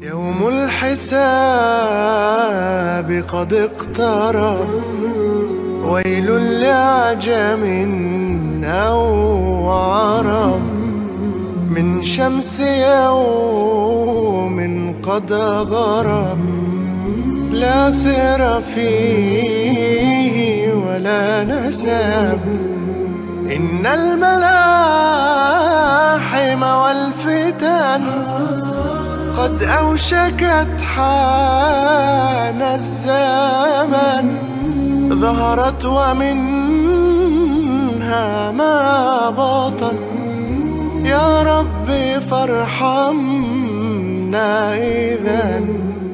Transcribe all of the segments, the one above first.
يوم الحساب قد اقترب ويل لعجم أو عرب من شمس يوم قد غرب لا سر فيه ولا نسب إن الملاحم والفتن قد أوشكت حان الزمن ظهرت ومنها ما بطن يا ربي فارحمنا إذا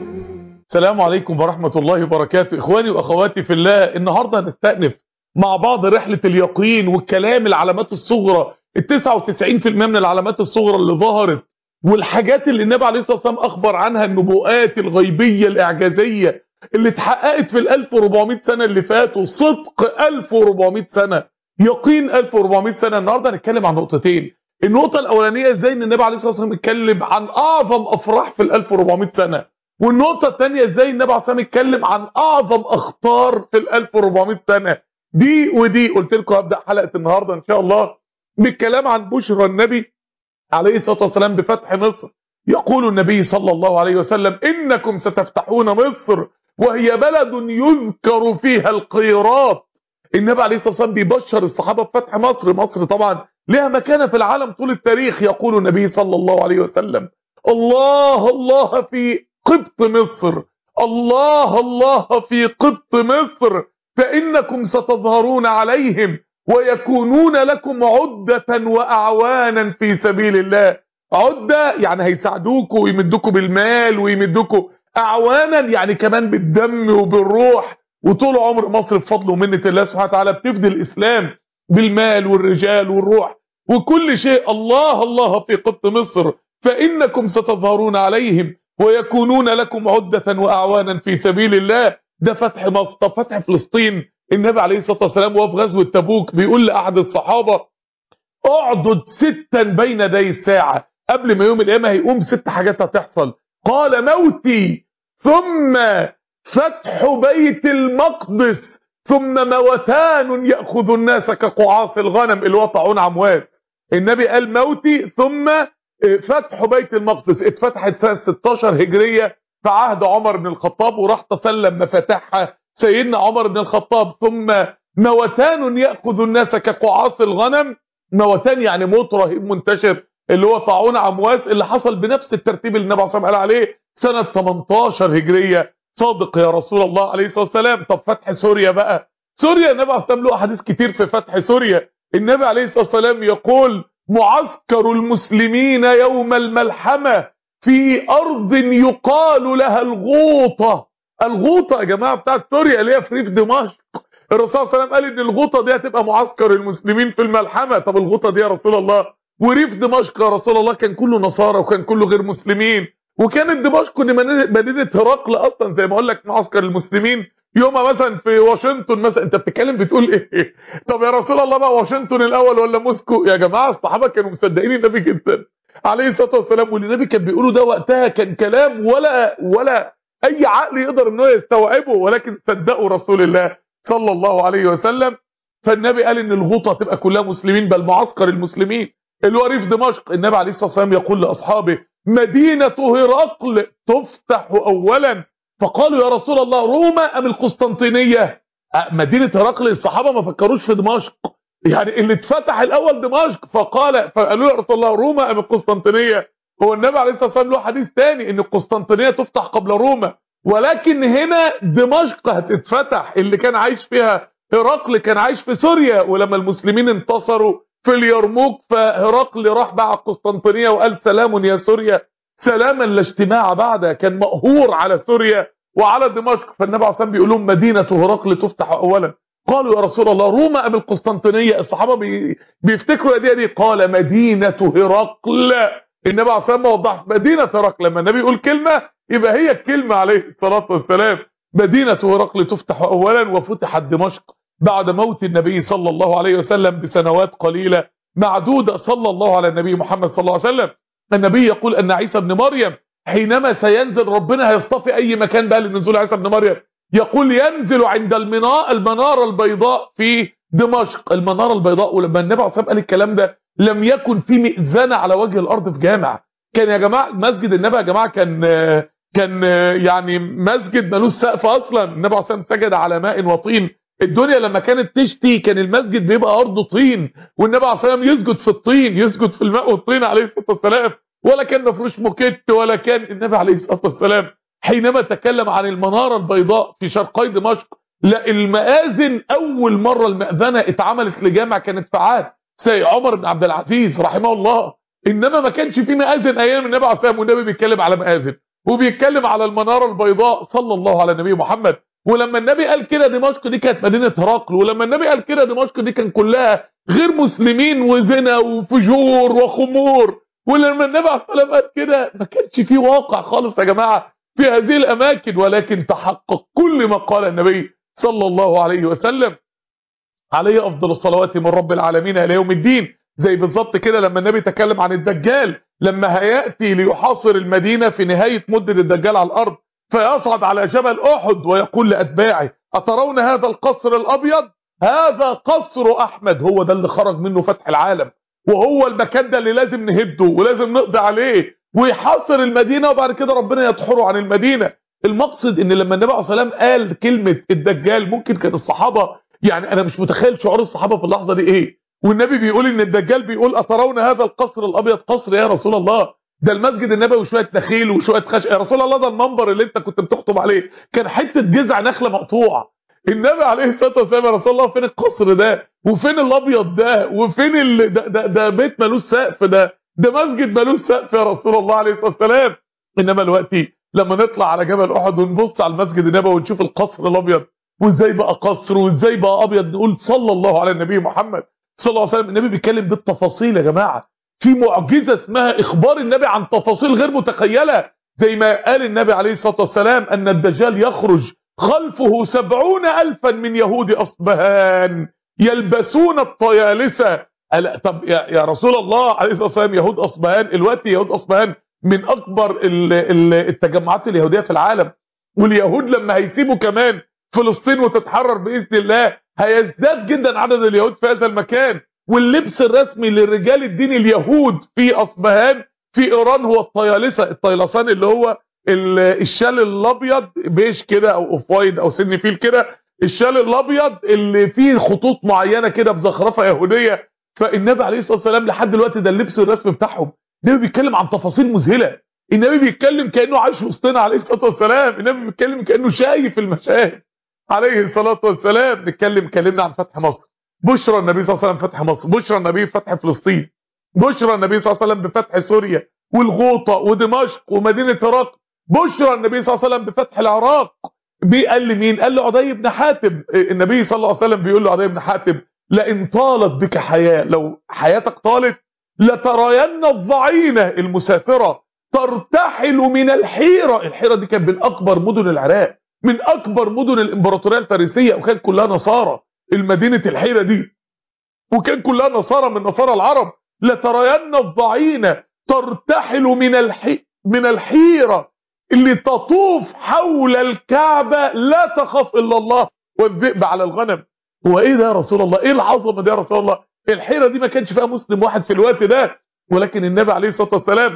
السلام عليكم ورحمة الله وبركاته إخواني وأخواتي في الله النهاردة هنستأنف مع بعض رحلة اليقين والكلام العلامات الصغرى ال 99% من العلامات الصغرى اللي ظهرت والحاجات اللي النبي عليه الصلاة والسلام أخبر عنها النبوءات الغيبية الإعجازية اللي اتحققت في ال 1400 سنة اللي فاتوا صدق 1400 سنة يقين 1400 سنة النهاردة هنتكلم عن نقطتين النقطة الأولانية ازاي ان النبي عليه الصلاة والسلام اتكلم عن أعظم أفراح في ال 1400 سنة والنقطة الثانية ازاي النبي عليه الصلاة والسلام اتكلم عن أعظم أخطار في ال 1400 سنة دي ودي قلت لكم هبدأ حلقة النهاردة إن شاء الله بالكلام عن بشرى النبي عليه الصلاة والسلام بفتح مصر يقول النبي صلى الله عليه وسلم إنكم ستفتحون مصر وهي بلد يذكر فيها القيرات النبي عليه الصلاة والسلام بيبشر الصحابة بفتح مصر مصر طبعا لها مكانة في العالم طول التاريخ يقول النبي صلى الله عليه وسلم الله الله في قبط مصر الله الله في قبط مصر فإنكم ستظهرون عليهم ويكونون لكم عدة وأعوانا في سبيل الله عدة يعني هيساعدوكوا ويمدوكوا بالمال ويمدوكوا أعوانا يعني كمان بالدم وبالروح وطول عمر مصر بفضل ومنة الله سبحانه وتعالى بتفدي الإسلام بالمال والرجال والروح وكل شيء الله الله في قبط مصر فإنكم ستظهرون عليهم ويكونون لكم عدة وأعوانا في سبيل الله ده فتح مصر طب فتح فلسطين النبي عليه الصلاة والسلام وهو في غزوة تبوك بيقول لأحد الصحابة اعدد ستا بين يدي الساعة قبل ما يوم القيامة هيقوم ست حاجات هتحصل قال موتي ثم فتح بيت المقدس ثم موتان يأخذ الناس كقعاص الغنم اللي هو طاعون عمواس النبي قال موتي ثم فتح بيت المقدس اتفتحت سنة 16 هجرية في عهد عمر بن الخطاب وراح تسلم مفاتيحها سيدنا عمر بن الخطاب ثم موتان يأخذ الناس كقعاص الغنم موتان يعني موت رهيب منتشر اللي هو طاعون عمواس اللي حصل بنفس الترتيب اللي النبي عليه الصلاه والسلام قال عليه سنه 18 هجريه صادق يا رسول الله عليه الصلاه والسلام طب فتح سوريا بقى سوريا النبي عليه الصلاه والسلام له احاديث كتير في فتح سوريا النبي عليه الصلاه والسلام يقول معسكر المسلمين يوم الملحمه في ارض يقال لها الغوطه الغوطه يا جماعه بتاعت سوريا اللي هي في ريف دمشق الرسول صلى الله عليه وسلم قال ان الغوطه دي هتبقى معسكر المسلمين في الملحمه طب الغوطه دي يا رسول الله وريف دمشق يا رسول الله كان كله نصارى وكان كله غير مسلمين وكانت دمشق دي مدينه هرقل اصلا زي ما اقول لك معسكر المسلمين يوم مثلا في واشنطن مثلا انت بتتكلم بتقول ايه طب يا رسول الله بقى واشنطن الاول ولا موسكو يا جماعه الصحابه كانوا مصدقين النبي جدا عليه الصلاه والسلام واللي النبي كان بيقوله ده وقتها كان كلام ولا ولا اي عقل يقدر ان هو يستوعبه ولكن صدقوا رسول الله صلى الله عليه وسلم فالنبي قال ان الغوطه تبقى كلها مسلمين بل معسكر المسلمين اللي هو ريف دمشق النبي عليه الصلاه والسلام يقول لاصحابه مدينه هرقل تفتح اولا فقالوا يا رسول الله روما ام القسطنطينيه مدينه هرقل الصحابه ما فكروش في دمشق يعني اللي اتفتح الاول دمشق فقال فقالوا يا رسول الله روما ام القسطنطينيه هو النبي عليه الصلاه والسلام له حديث ثاني ان القسطنطينيه تفتح قبل روما ولكن هنا دمشق هتتفتح اللي كان عايش فيها هرقل كان عايش في سوريا ولما المسلمين انتصروا في اليرموك فهرقل راح بقى قسطنطينيه وقال سلام يا سوريا سلاما لا اجتماع بعدها كان مقهور على سوريا وعلى دمشق فالنبي عليه الصلاه بيقول لهم مدينه هرقل تفتح اولا قالوا يا رسول الله روما ام القسطنطينيه الصحابه بي... بيفتكروا دي دي قال مدينه هرقل النبي عليه الصلاه والسلام وضح مدينه هرقل لما النبي يقول كلمه يبقى هي الكلمه عليه الصلاه والسلام مدينه هرقل تفتح اولا وفتحت دمشق بعد موت النبي صلى الله عليه وسلم بسنوات قليله معدوده صلى الله على النبي محمد صلى الله عليه وسلم النبي يقول ان عيسى ابن مريم حينما سينزل ربنا هيصطفي اي مكان بقى لنزول عيسى ابن مريم يقول ينزل عند المناء المناره البيضاء في دمشق المناره البيضاء ولما النبي عليه الصلاه والسلام قال الكلام ده لم يكن في مئذنه على وجه الارض في جامع كان يا جماعه مسجد النبي يا جماعه كان كان يعني مسجد ملوش سقف اصلا النبي عليه الصلاه والسلام سجد على ماء وطين الدنيا لما كانت تشتي كان المسجد بيبقى ارضه طين والنبي عليه الصلاه والسلام يسجد في الطين يسجد في الماء والطين عليه الصلاه والسلام ولا كان مفروش موكيت ولا كان النبي عليه الصلاه والسلام حينما تكلم عن المناره البيضاء في شرقي دمشق لا المآذن اول مره المأذنه اتعملت لجامع كانت في عهد سي عمر بن عبد العزيز رحمه الله انما ما كانش في مآذن ايام النبي عليه الصلاه والسلام والنبي بيتكلم على مآذن وبيتكلم على المناره البيضاء صلى الله على النبي محمد ولما النبي قال كده دمشق دي كانت مدينه هرقل ولما النبي قال كده دمشق دي كان كلها غير مسلمين وزنا وفجور وخمور ولما النبي عليه الصلاه والسلام قال كده ما كانش في واقع خالص يا جماعه في هذه الاماكن ولكن تحقق كل ما قال النبي صلى الله عليه وسلم عليه افضل الصلوات من رب العالمين الى يوم الدين زي بالظبط كده لما النبي تكلم عن الدجال لما هياتي ليحاصر المدينه في نهايه مده الدجال على الارض فيصعد على جبل احد ويقول لاتباعه اترون هذا القصر الابيض هذا قصر احمد هو ده اللي خرج منه فتح العالم وهو المكان ده اللي لازم نهده ولازم نقضي عليه ويحاصر المدينه وبعد كده ربنا يطحره عن المدينه المقصد ان لما النبي عليه الصلاه والسلام قال كلمه الدجال ممكن كان الصحابه يعني انا مش متخيل شعور الصحابه في اللحظه دي ايه والنبي بيقول ان الدجال بيقول اترون هذا القصر الابيض قصر يا رسول الله ده المسجد النبوي وشويه نخيل وشويه خش يا رسول الله ده المنبر اللي انت كنت بتخطب عليه كان حته جذع نخله مقطوعه النبي عليه الصلاه والسلام يا رسول الله فين القصر ده وفين الابيض ده وفين ال... ده, ده, ده بيت ملوش سقف ده ده مسجد ملوش سقف يا رسول الله عليه الصلاه والسلام انما دلوقتي لما نطلع على جبل احد ونبص على المسجد النبوي ونشوف القصر الابيض وازاي بقى قصر وازاي بقى ابيض نقول صلى الله على النبي محمد صلى الله عليه وسلم النبي بيتكلم بالتفاصيل يا جماعه في معجزه اسمها اخبار النبي عن تفاصيل غير متخيله زي ما قال النبي عليه الصلاه والسلام ان الدجال يخرج خلفه سبعون ألفا من يهود أصبهان يلبسون الطيالسة طب يا, يا رسول الله عليه الصلاة والسلام يهود أصبهان الوقت يهود أصبهان من أكبر التجمعات اليهودية في العالم واليهود لما هيسيبوا كمان فلسطين وتتحرر بإذن الله هيزداد جدا عدد اليهود في هذا المكان واللبس الرسمي للرجال الدين اليهود في أصبهان في إيران هو الطيالسة الطيلسان اللي هو الشال الابيض بيش كده او اوف وايد او سن فيل كده الشال الابيض اللي فيه خطوط معينه كده بزخرفه يهوديه فالنبي عليه الصلاه والسلام لحد دلوقتي ده اللبس الرسمي بتاعهم النبي بيتكلم عن تفاصيل مذهله النبي بيتكلم كانه عايش وسطنا عليه الصلاه والسلام النبي بيتكلم كانه شايف المشاهد عليه الصلاه والسلام نتكلم كلمنا عن فتح مصر بشرى النبي صلى الله عليه وسلم فتح مصر بشرى النبي بفتح فلسطين بشرى النبي صلى الله عليه وسلم بفتح سوريا والغوطه ودمشق ومدينه هرقل بشرى النبي صلى الله عليه وسلم بفتح العراق قال لمين قال لعدي بن حاتم النبي صلى الله عليه وسلم بيقول لعدي بن حاتم لئن طالت بك حياة لو حياتك طالت لترين الضعينة المسافرة ترتحل من الحيرة الحيرة دي كانت من أكبر مدن العراق من أكبر مدن الإمبراطورية الفارسية وكانت كلها نصارى المدينة الحيرة دي وكان كلها نصارى من نصارى العرب لترين الضعينة ترتحل من الحي من الحيرة اللي تطوف حول الكعبة لا تخاف إلا الله والذئب على الغنم هو ايه ده يا رسول الله ايه العظمه دي يا رسول الله الحيره دي ما كانش فيها مسلم واحد في الوقت ده ولكن النبي عليه الصلاه والسلام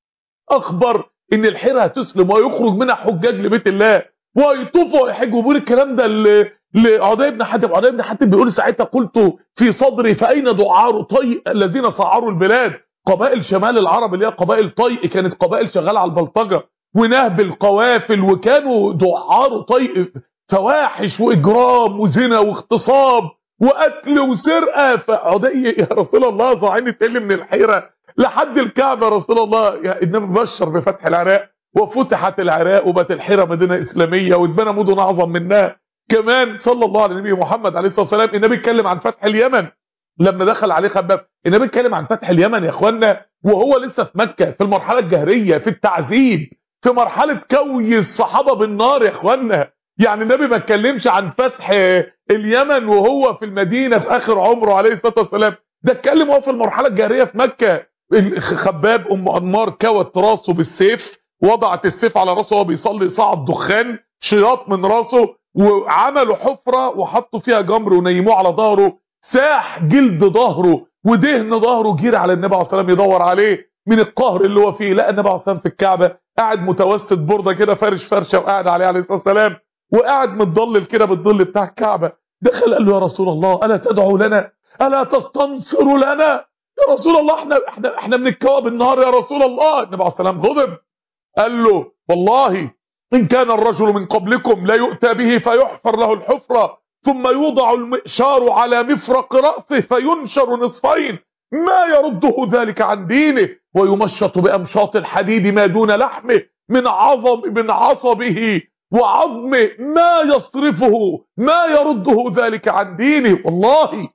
اخبر ان الحيره هتسلم ويخرج منها حجاج لبيت الله ويطوفوا ويحجوا بيقول الكلام ده لعدي بن حاتم عدي بن حاتم بيقول ساعتها قلت في صدري فاين دعار طي الذين صعروا البلاد قبائل شمال العرب اللي هي قبائل طيء كانت قبائل شغاله على البلطجه ونهب القوافل وكانوا دعار طيء فواحش واجرام وزنا واغتصاب وقتل وسرقه فعدي يا رسول الله ظاهرين تقل من الحيره لحد الكعبه يا رسول الله يا النبي بشر بفتح العراق وفتحت العراق وبقت الحيره مدينه اسلاميه واتبنى مدن اعظم منها كمان صلى الله على النبي محمد عليه الصلاه والسلام النبي اتكلم عن فتح اليمن لما دخل عليه خباب النبي اتكلم عن فتح اليمن يا اخوانا وهو لسه في مكه في المرحله الجهريه في التعذيب في مرحله كوي الصحابه بالنار يا اخوانا يعني النبي ما اتكلمش عن فتح اليمن وهو في المدينه في اخر عمره عليه الصلاه والسلام ده اتكلم وهو في المرحله الجاهريه في مكه خباب ام انمار كوت راسه بالسيف وضعت السيف على راسه وهو بيصلي صعد دخان شياط من راسه وعملوا حفرة وحطوا فيها جمر ونيموه على ظهره ساح جلد ظهره ودهن ظهره جري على النبي عليه الصلاه والسلام يدور عليه من القهر اللي هو فيه لقى النبي عليه الصلاه والسلام في الكعبه قاعد متوسط برده كده فارش فرشه وقاعد عليه عليه الصلاه والسلام وقاعد متضلل كده بالظل بتاع الكعبه دخل قال له يا رسول الله الا تدعو لنا الا تستنصر لنا يا رسول الله احنا احنا احنا بنتكوى النهار يا رسول الله النبي عليه الصلاه والسلام غضب قال له والله ان كان الرجل من قبلكم لا يؤتى به فيحفر له الحفره ثم يوضع المئشار على مفرق راسه فينشر نصفين ما يرده ذلك عن دينه ويمشط بامشاط الحديد ما دون لحمه من عظم من عصبه وعظمه ما يصرفه ما يرده ذلك عن دينه والله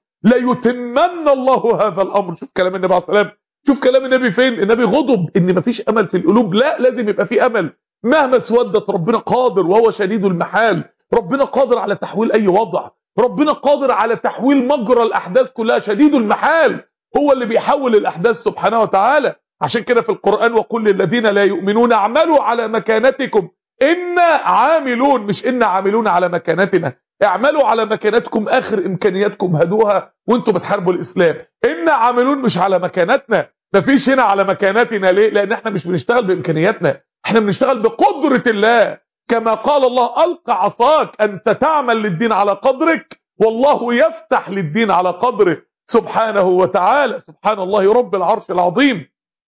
ليتمن الله هذا الامر شوف كلام النبي عليه الصلاه والسلام شوف كلام النبي فين النبي غضب ان مفيش امل في القلوب لا لازم يبقى في امل مهما اسودت ربنا قادر وهو شديد المحال ربنا قادر على تحويل اي وضع ربنا قادر على تحويل مجرى الاحداث كلها شديد المحال هو اللي بيحول الاحداث سبحانه وتعالى عشان كده في القرآن وقل للذين لا يؤمنون اعملوا على مكانتكم إنا عاملون مش إنا عاملون على مكانتنا اعملوا على مكانتكم آخر إمكانياتكم هدوها وانتم بتحاربوا الإسلام إنا عاملون مش على مكانتنا مفيش هنا على مكانتنا ليه لأن احنا مش بنشتغل بإمكانياتنا احنا بنشتغل بقدرة الله كما قال الله ألقى عصاك أنت تعمل للدين على قدرك والله يفتح للدين على قدره سبحانه وتعالى سبحان الله رب العرش العظيم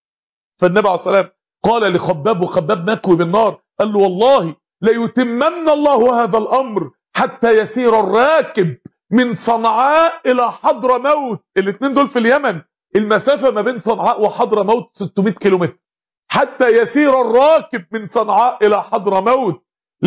فالنبي عليه الصلاة والسلام قال لخباب وخباب مكوي بالنار قال له والله ليتمن الله هذا الأمر حتى يسير الراكب من صنعاء إلى حضر موت الاثنين دول في اليمن المسافة ما بين صنعاء وحضر موت 600 كيلومتر حتى يسير الراكب من صنعاء إلى حضر موت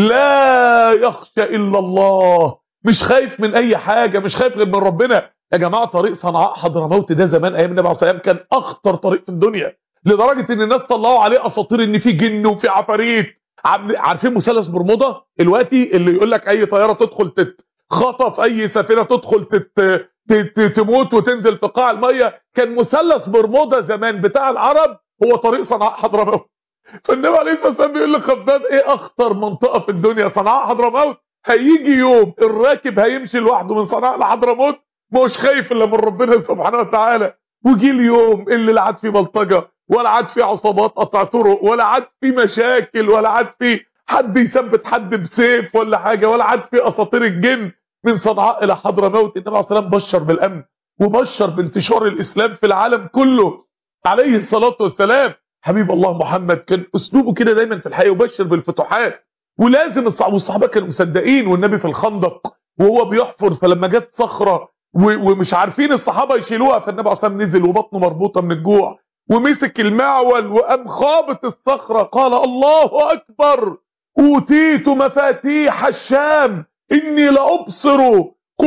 لا يخشى إلا الله مش خايف من أي حاجة مش خايف غير من ربنا يا جماعة طريق صنعاء حضر موت ده زمان أيام النبي عليه الصلاة والسلام كان أخطر طريق في الدنيا لدرجة ان الناس طلعوا عليه اساطير ان في جن وفي عفاريت عارفين مثلث برمودا دلوقتي اللي يقول لك اي طياره تدخل تتخطف اي سفينه تدخل تت... تت... تموت وتنزل في قاع الميه كان مثلث برمودا زمان بتاع العرب هو طريق صنعاء حضرموت فالنبي عليه الصلاه والسلام بيقول لخباب ايه اخطر منطقه في الدنيا صنعاء حضرموت هيجي يوم الراكب هيمشي لوحده من صنعاء لحضرموت مش خايف الا من ربنا سبحانه وتعالى وجي اليوم اللي لا عاد فيه بلطجه ولا عاد في عصابات قطع طرق ولا عاد في مشاكل ولا عاد في حد يثبت حد بسيف ولا حاجة ولا عاد في اساطير الجن من صنعاء الى حضرموت النبي عليه الصلاه والسلام بشر بالامن وبشر بانتشار الاسلام في العالم كله عليه الصلاه والسلام حبيب الله محمد كان اسلوبه كده دايما في الحياه يبشر بالفتوحات ولازم والصحابه كانوا مصدقين والنبي في الخندق وهو بيحفر فلما جت صخره ومش عارفين الصحابه يشيلوها فالنبي عليه الصلاه والسلام نزل وبطنه مربوطه من الجوع ومسك المعول وقام خابط الصخرة قال الله أكبر أوتيت مفاتيح الشام إني لأبصر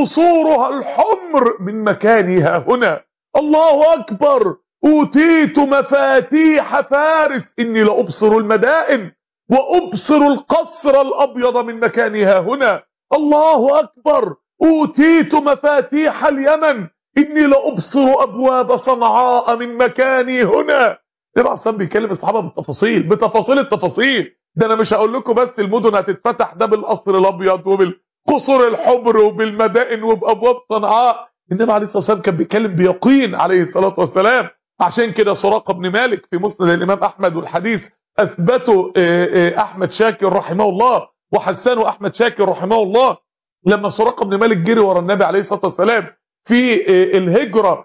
قصورها الحمر من مكاني ها هنا الله أكبر أوتيت مفاتيح فارس إني لأبصر المدائن وأبصر القصر الأبيض من مكاني ها هنا الله أكبر أوتيت مفاتيح اليمن إني لأبصر أبواب صنعاء من مكاني هنا النبي عليه بيكلم الصحابة بالتفاصيل بتفاصيل التفاصيل ده أنا مش هقول لكم بس المدن هتتفتح ده بالقصر الأبيض وبالقصر الحمر وبالمدائن وبأبواب صنعاء النبي عليه الصلاة والسلام كان بيتكلم بيقين عليه الصلاة والسلام عشان كده سراقة بن مالك في مسند الإمام أحمد والحديث أثبته أحمد شاكر رحمه الله وحسنه أحمد شاكر رحمه الله لما سراقة بن مالك جري ورا النبي عليه الصلاة والسلام في الهجرة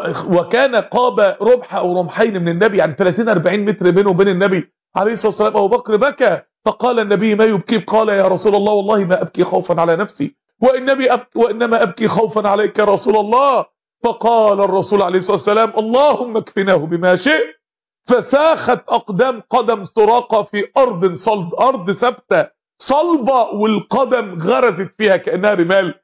وكان قاب رمح او رمحين من النبي يعني 30 40 متر بينه وبين النبي عليه الصلاه والسلام ابو بكر بكى فقال النبي ما يبكي قال يا رسول الله والله ما ابكي خوفا على نفسي وانما ابكي وانما ابكي خوفا عليك يا رسول الله فقال الرسول عليه الصلاه والسلام اللهم اكفناه بما شئت فساخت اقدام قدم سراقه في ارض صلب ارض ثابته صلبه والقدم غرزت فيها كانها رمال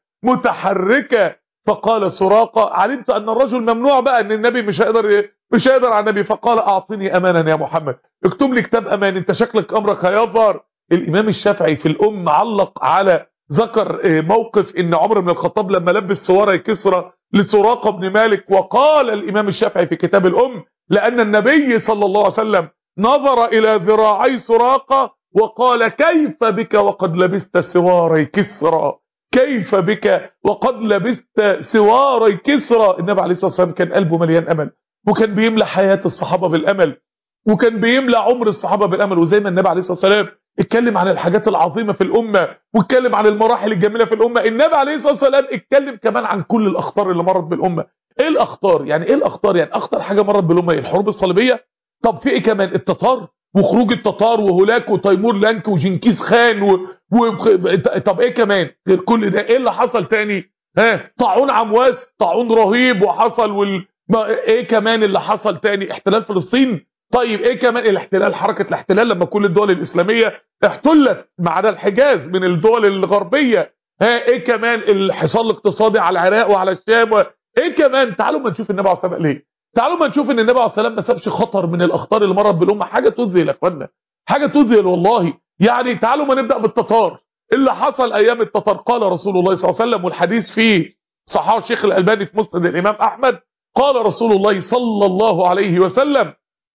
متحركه فقال سراقة علمت أن الرجل ممنوع بقى أن النبي مش هيقدر مش هيقدر على النبي فقال أعطني أمانا يا محمد اكتب لي كتاب أمان أنت شكلك أمرك هيظهر الإمام الشافعي في الأم علق على ذكر موقف ان عمر بن الخطاب لما لبس سواره كسرى لسراقه بن مالك وقال الامام الشافعي في كتاب الام لان النبي صلى الله عليه وسلم نظر الى ذراعي سراقه وقال كيف بك وقد لبست سواري كسرى كيف بك وقد لبست سواري كسرى النبي عليه الصلاه والسلام كان قلبه مليان امل وكان بيملى حياه الصحابه بالامل وكان بيملى عمر الصحابه بالامل وزي ما النبي عليه الصلاه والسلام اتكلم عن الحاجات العظيمه في الامه واتكلم عن المراحل الجميله في الامه النبي عليه الصلاه والسلام اتكلم كمان عن كل الاخطار اللي مرت بالامه ايه الاخطار يعني ايه الاخطار يعني اخطر حاجه مرت بالامه الحروب الصليبيه طب في ايه كمان التتار وخروج التتار وهولاك وتيمور لانك وجنكيز خان و... و... طب ايه كمان غير كل ده ايه اللي حصل تاني ها طاعون عمواس طاعون رهيب وحصل وال... ايه كمان اللي حصل تاني احتلال فلسطين طيب ايه كمان الاحتلال حركه الاحتلال لما كل الدول الاسلاميه احتلت ما عدا الحجاز من الدول الغربيه ها ايه كمان الحصار الاقتصادي على العراق وعلى الشام ايه كمان تعالوا ما نشوف النبي عليه الصلاه والسلام ليه تعالوا ما نشوف ان النبي عليه الصلاه والسلام ما سابش خطر من الاخطار اللي مرت بالامه حاجه تذهل يا اخوانا حاجه تذهل والله يعني تعالوا ما نبدا بالتتار اللي حصل ايام التتار قال رسول الله صلى الله عليه وسلم والحديث فيه صححه الشيخ الالباني في مسند الامام احمد قال رسول الله صلى الله عليه وسلم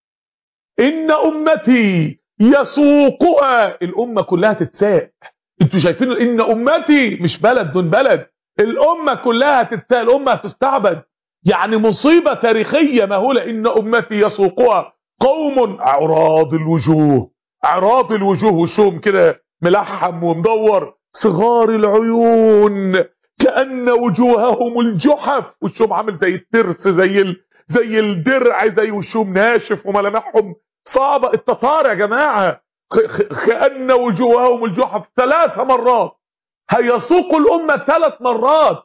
ان امتي يسوقها الامه كلها تتساق انتوا شايفين ان امتي مش بلد دون بلد الامه كلها تتساق الامه هتستعبد يعني مصيبه تاريخيه مهوله ان امتي يسوقها قوم اعراض الوجوه اعراض الوجوه وشهم كده ملحم ومدور صغار العيون كأن وجوههم الجحف وشهم عامل زي الترس زي ال... زي الدرع زي وشهم ناشف وملامحهم صعبة التتار يا جماعة كأن وجوههم الجحف ثلاث مرات هيسوق الأمة ثلاث مرات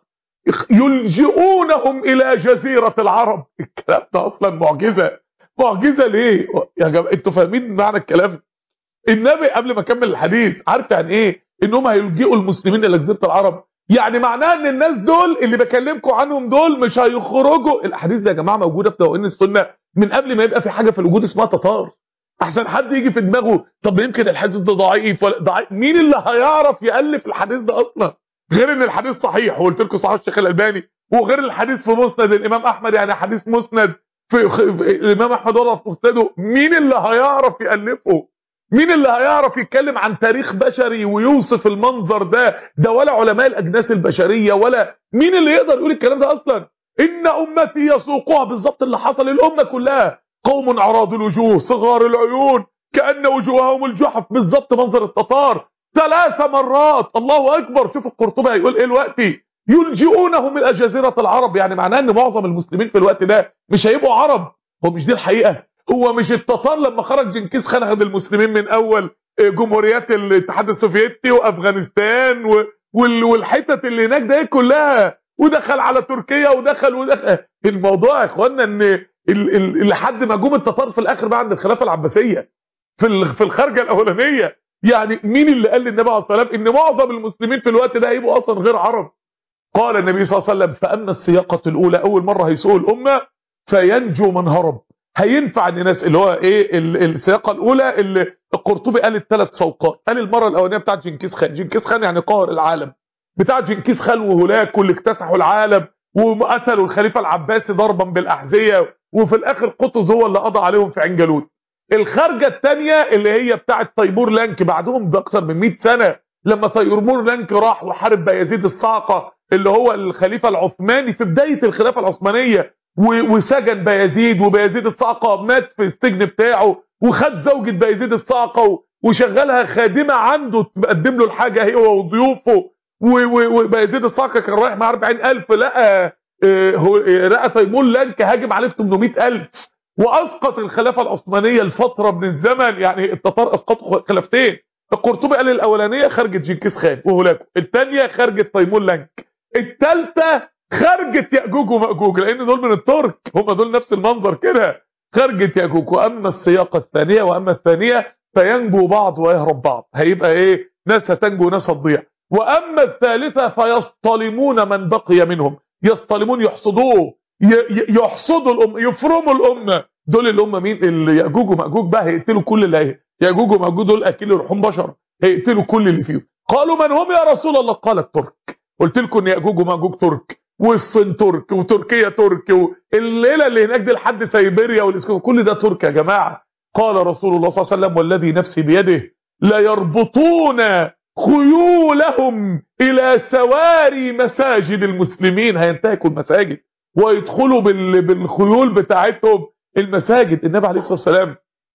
يلجئونهم إلى جزيرة العرب الكلام ده أصلا معجزة معجزة ليه يا جماعة انتوا فاهمين معنى الكلام النبي قبل ما اكمل الحديث عارف يعني ايه انهم هيلجئوا المسلمين الى جزيره العرب يعني معناه ان الناس دول اللي بكلمكم عنهم دول مش هيخرجوا الاحاديث دي يا جماعه موجوده في دواوين السنه من قبل ما يبقى في حاجه في الوجود اسمها تتار احسن حد يجي في دماغه طب يمكن الحديث ده ضعيف ولا ضعيف مين اللي هيعرف يالف الحديث ده اصلا غير ان الحديث صحيح وقلت لكم صحيح الشيخ الالباني وغير الحديث في مسند الامام احمد يعني حديث مسند في, في الامام احمد وضع في مسنده مين اللي هيعرف يالفه مين اللي هيعرف يتكلم عن تاريخ بشري ويوصف المنظر ده ده ولا علماء الاجناس البشريه ولا مين اللي يقدر يقول الكلام ده اصلا ان امتي يسوقها بالظبط اللي حصل الامه كلها قوم اعراض الوجوه صغار العيون كان وجوههم الجحف بالظبط منظر التتار ثلاث مرات الله اكبر شوف القرطبي هيقول ايه دلوقتي يلجئونهم الى جزيره العرب يعني معناه ان معظم المسلمين في الوقت ده مش هيبقوا عرب هو مش دي الحقيقه هو مش التتار لما خرج جنكيز خان خد المسلمين من اول جمهوريات الاتحاد السوفيتي وافغانستان والحتت اللي هناك ده كلها ودخل على تركيا ودخل ودخل الموضوع يا اخوانا ان لحد ما جم التتار في الاخر بقى عند الخلافه العباسيه في في الخارجه الاولانيه يعني مين اللي قال للنبي عليه الصلاه والسلام ان معظم المسلمين في الوقت ده هيبقوا اصلا غير عرب قال النبي صلى الله عليه وسلم فاما السياقه الاولى اول مره هيسوق الامه فينجو من هرب هينفع الناس اللي هو ايه السياقه الاولى اللي القرطبي قال الثلاث سوقات قال المره الاولانيه بتاعت جنكيز خان جنكيز خان يعني قاهر العالم بتاعت جنكيز خان وهولاك واللي اكتسحوا العالم وقتلوا الخليفه العباسي ضربا بالاحذيه وفي الاخر قطز هو اللي قضى عليهم في عين جالوت الخارجه الثانيه اللي هي بتاعت تيمور لانك بعدهم باكثر من 100 سنه لما تيمور لانك راح وحارب بايزيد الصعقه اللي هو الخليفه العثماني في بدايه الخلافه العثمانيه وسجن بايزيد وبايزيد الصعقه مات في السجن بتاعه وخد زوجة بايزيد الصعقه وشغلها خادمه عنده تقدم له الحاجه هو وضيوفه وبايزيد الصعقه كان رايح مع 40000 لقى هو لقى تيمور لانك هاجم عليه في 800000 واسقط الخلافه العثمانيه لفتره من الزمن يعني التتار اسقطوا خلافتين القرطبي قال الاولانيه خرجه جنكيز خان وهولاكو الثانيه خرجه تيمور لانك الثالثه خرجة يأجوج ومأجوج لأن دول من الترك هم دول نفس المنظر كده خرجة يأجوج وأما السياقة الثانية وأما الثانية فينجو بعض ويهرب بعض هيبقى إيه ناس هتنجو وناس هتضيع وأما الثالثة فيصطلمون من بقي منهم يصطلمون يحصدوه يحصدوا الأمة يفرموا الأمة دول اللي هم مين اللي يأجوج ومأجوج بقى هيقتلوا كل اللي هي يأجوج ومأجوج دول أكلوا لحوم بشر هيقتلوا كل اللي فيهم قالوا من هم يا رسول الله قال الترك قلت لكم ان يأجوج ومأجوج ترك والصين ترك وتركيا ترك والليله اللي هناك دي لحد سيبيريا والاسكندريه كل ده ترك يا جماعه قال رسول الله صلى الله عليه وسلم والذي نفسي بيده لا يربطون خيولهم الى سواري مساجد المسلمين هينتهكوا المساجد ويدخلوا بال... بالخيول بتاعتهم المساجد النبي عليه الصلاه والسلام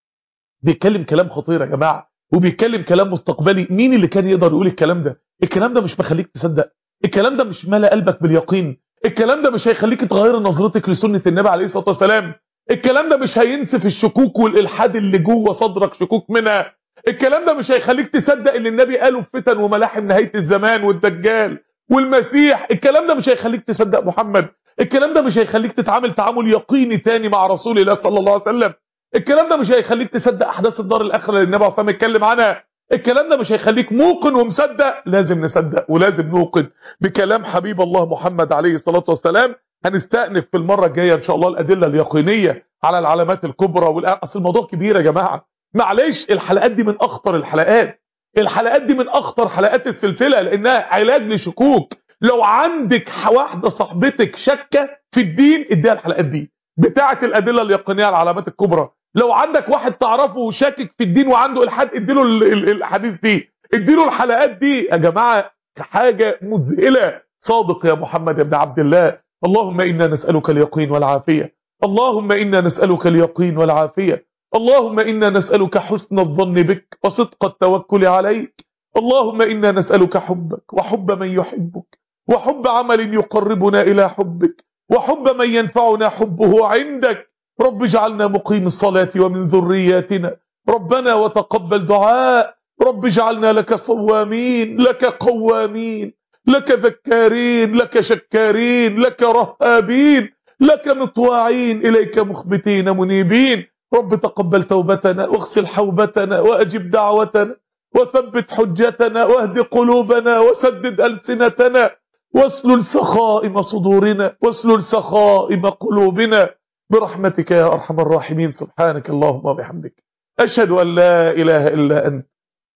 بيتكلم كلام خطير يا جماعه وبيتكلم كلام مستقبلي مين اللي كان يقدر يقول الكلام ده الكلام ده مش مخليك تصدق الكلام ده مش ملا قلبك باليقين الكلام ده مش هيخليك تغير نظرتك لسنه النبي عليه الصلاه والسلام الكلام ده مش هينسف الشكوك والالحاد اللي جوه صدرك شكوك منها الكلام ده مش هيخليك تصدق اللي النبي قاله في فتن وملاحم نهايه الزمان والدجال والمسيح الكلام ده مش هيخليك تصدق محمد الكلام ده مش هيخليك تتعامل تعامل يقيني تاني مع رسول الله صلى الله عليه وسلم الكلام ده مش هيخليك تصدق احداث الدار الاخره اللي النبي عليه الصلاه والسلام اتكلم عنها الكلام ده مش هيخليك موقن ومصدق لازم نصدق ولازم نوقن بكلام حبيب الله محمد عليه الصلاه والسلام هنستأنف في المره الجايه ان شاء الله الادله اليقينيه على العلامات الكبرى والأ... اصل الموضوع كبير يا جماعه معلش الحلقات دي من اخطر الحلقات الحلقات دي من اخطر حلقات السلسله لانها علاج لشكوك لو عندك واحده صاحبتك شاكه في الدين اديها الحلقات دي بتاعه الادله اليقينيه على العلامات الكبرى لو عندك واحد تعرفه شاكك في الدين وعنده الحاد اديله الحديث دي اديله الحلقات دي يا جماعه حاجه مذهله صادق يا محمد يا ابن عبد الله اللهم انا نسالك اليقين والعافيه اللهم انا نسالك اليقين والعافيه اللهم انا نسالك حسن الظن بك وصدق التوكل عليك اللهم انا نسالك حبك وحب من يحبك وحب عمل يقربنا الى حبك وحب من ينفعنا حبه عندك رب اجعلنا مقيم الصلاة ومن ذرياتنا ربنا وتقبل دعاء رب اجعلنا لك صوامين لك قوامين لك ذكارين لك شكارين لك رهابين لك مطواعين إليك مخبتين منيبين رب تقبل توبتنا واغسل حوبتنا وأجب دعوتنا وثبت حجتنا واهد قلوبنا وسدد ألسنتنا واسلل سخائم صدورنا واسلل سخائم قلوبنا برحمتك يا أرحم الراحمين سبحانك اللهم وبحمدك أشهد أن لا إله إلا أنت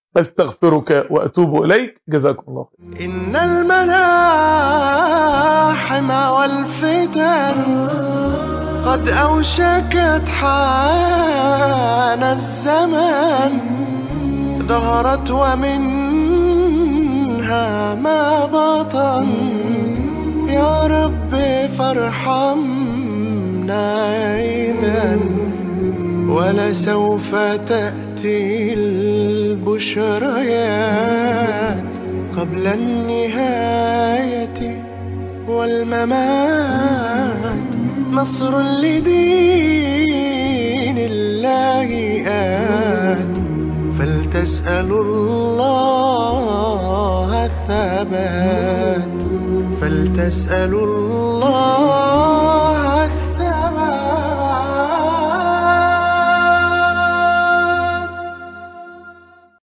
أستغفرك وأتوب إليك جزاكم الله خير إن الملاحم والفتن قد أوشكت حان الزمان ظهرت ومنها ما بطن يا رب فارحمنا إذا ولسوف تأتي البشريات قبل النهاية والممات نصر لدين الله آت فلتسألوا الله الثبات فلتسألوا الله